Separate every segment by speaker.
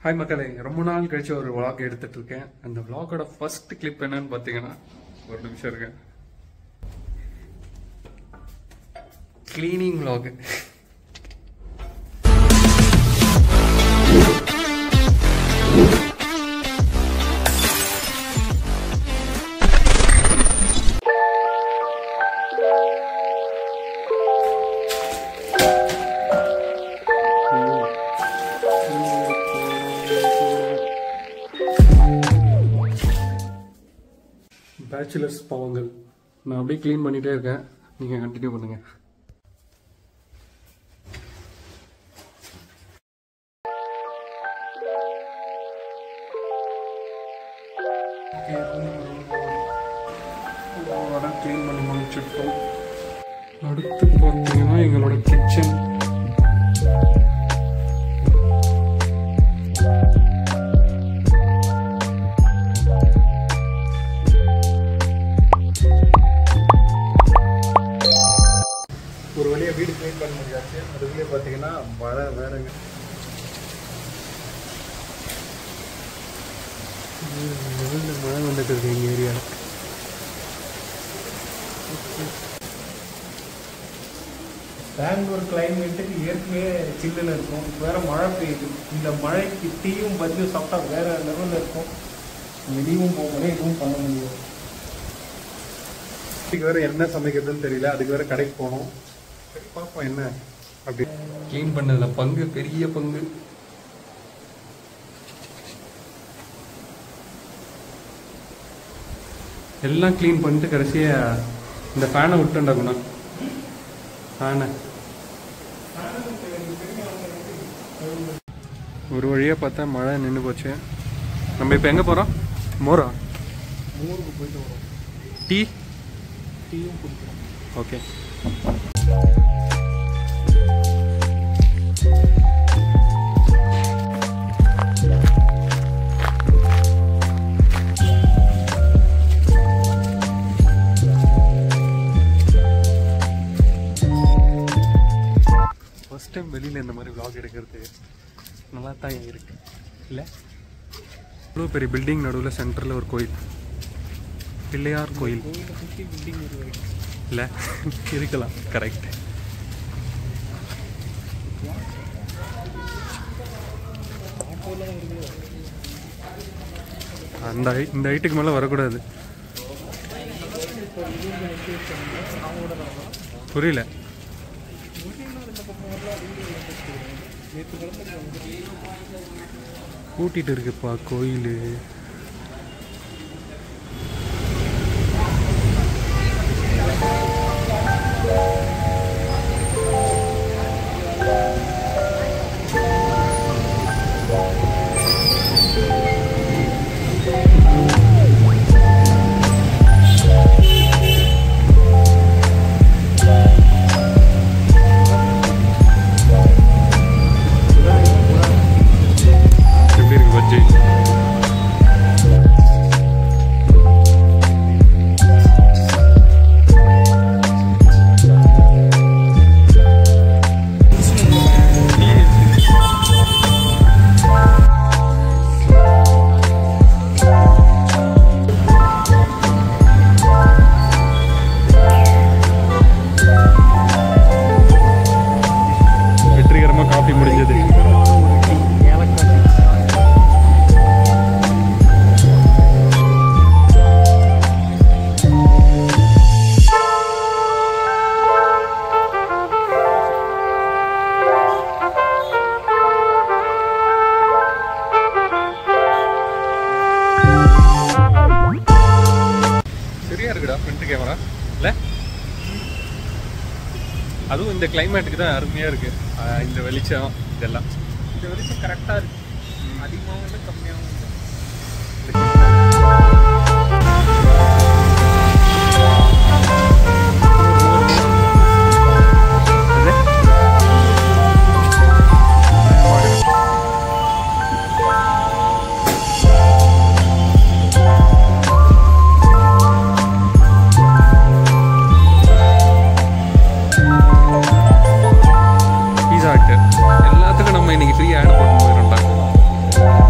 Speaker 1: Hi மக்களே ரொம்ப நாள் கழிச்சு ஒரு vlog எடுத்துட்டு இருக்கேன் அந்த vlogோட ஃபர்ஸ்ட் கிளிப் என்னன்னு பார்த்தீங்கன்னா ஒரு நிமிஷம் இருக்கு கிளீனிங் vlog பேச்சுலர்ஸ் பாவங்கள் நான் அப்படியே க்ளீன் பண்ணிட்டே இருக்கேன் நீங்க கண்டினியூ பண்ணுங்க க்ளீன் பண்ணி முடிச்சிட்டோம் அடுத்து பார்த்தீங்கன்னா எங்களோட கிச்சன் ஒரு வழியாக வீடு க்ளீன் பண்ண முடியாச்சு அதுக்குள்ளே பார்த்தீங்கன்னா மழை வேறங்க நல்ல மழை வந்துட்டு இருக்கு எங்கள் ஏரியாவில்
Speaker 2: பெங்களூர் கிளைமேட்டுக்கு ஏற்கனவே சில்லுன்னு இருக்கும் இப்ப வேற மழை பெய்யுது இந்த மழைக்கு டீயும் பஜ்ஜியும் சாப்பிட்டா வேற லெவலில் இருக்கும் வெளியும் போக முடியும் எதுவும் பண்ண முடியாது
Speaker 1: இதுக்கு வேற என்ன சமைக்கிறதுன்னு தெரியல அதுக்கு வேற கடைக்கு போகணும் சரி பார்ப்போம் என்ன அப்படி க்ளீன் பண்ணதுல பங்கு பெரிய பங்கு எல்லாம் க்ளீன் பண்ணிட்டு கடைசியா இந்த ஃபேனை விட்டுண்டா குணா ஃபேனை ஒரு வழியா பார்த்தா மழை நின்று போச்சு நம்ம இப்போ எங்க போறோம் மோரா
Speaker 2: ஊருக்கு போயிட்டு வரோம்
Speaker 1: டீ
Speaker 2: டீயும் குடிக்கிறோம்
Speaker 1: ஓகே ஃபர்ஸ்ட் டைம் வெளியில் இந்த மாதிரி vlog எடுக்கிறது நல்லா தான் இருக்கு இல்லை இவ்வளோ பெரிய பில்டிங் நடுவில் சென்டரில் ஒரு கோயில் பிள்ளையார் கோயில்
Speaker 2: கோயிலை சுற்றி பில்டிங் இருக்கு
Speaker 1: இல்லை இருக்கலாம் கரெக்ட்
Speaker 2: ஆட்டோலாம் இருக்குது
Speaker 1: அந்த ஹை- இந்த ஹைட்டுக்கு மேலே வரக்கூடாது
Speaker 2: இப்போ ரூம் எடுத்து வச்சாங்க அவங்களோட தான்
Speaker 1: புரியல
Speaker 2: முன்னாடி இந்த பக்கம் வரலாம் வீடியோ எடுத்துக்கிறேன் நேற்று கிளம்பி வந்து
Speaker 1: கூட்டிகிட்டு இருக்குப்பா கோயில் எப்படி இருக்கு பஜ்ஜி வெற்றிகரமாக காஃபி முடிஞ்சது
Speaker 2: ஏலக்காய்
Speaker 1: சரியா இருக்குடா ஃப்ரண்ட் கேமரா இல்லை அதுவும் இந்த கிளைமேட்டுக்கு தான் அருமையா இருக்கு ஆஹ் இந்த வெளிச்சம் இதெல்லாம்
Speaker 2: இந்த வெளிச்சம் கரெக்டாக இருக்கு அதிகமாகவும் இல்லை கம்மியாகவும் இல்லை
Speaker 1: இது? பீஸா ஹட் எல்லாத்துக்கும் நம்ம இன்னைக்கு ஃப்ரீ ஆட் போட்டு போயிடும்டா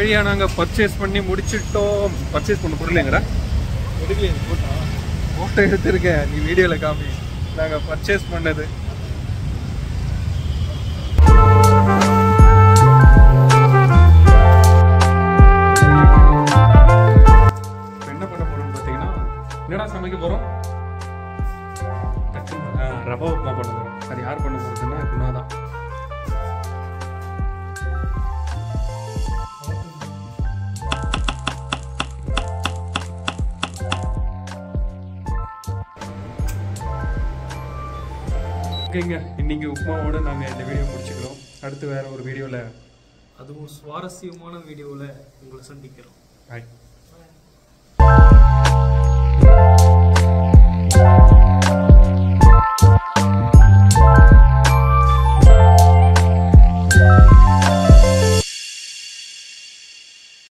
Speaker 1: வழியாக நாங்கள் பர்ச்சேஸ் பண்ணி முடிச்சிட்டோம் பர்ச்சேஸ் பண்ண பொருள் எங்கடா ஃபோட்டோ எடுத்திருக்கேன் நீ வீடியோவில் காமி நாங்கள் பர்ச்சேஸ் பண்ணது இப்ப என்ன பண்ண போறோம்னு பார்த்தீங்கன்னா என்னடா சமைக்க போகிறோம் ரவா உப்புமா பண்ண போகிறோம் அது யார் பண்ண போகிறதுன்னா குணா தான் ஓகேங்க இன்னைக்கு உப்புமாவோட நாங்கள் இந்த வீடியோ முடிச்சுக்கிறோம் அடுத்து வேற ஒரு வீடியோவில்
Speaker 2: அதுவும் சுவாரஸ்யமான வீடியோவில் உங்களை சந்திக்கிறோம்
Speaker 1: பாய்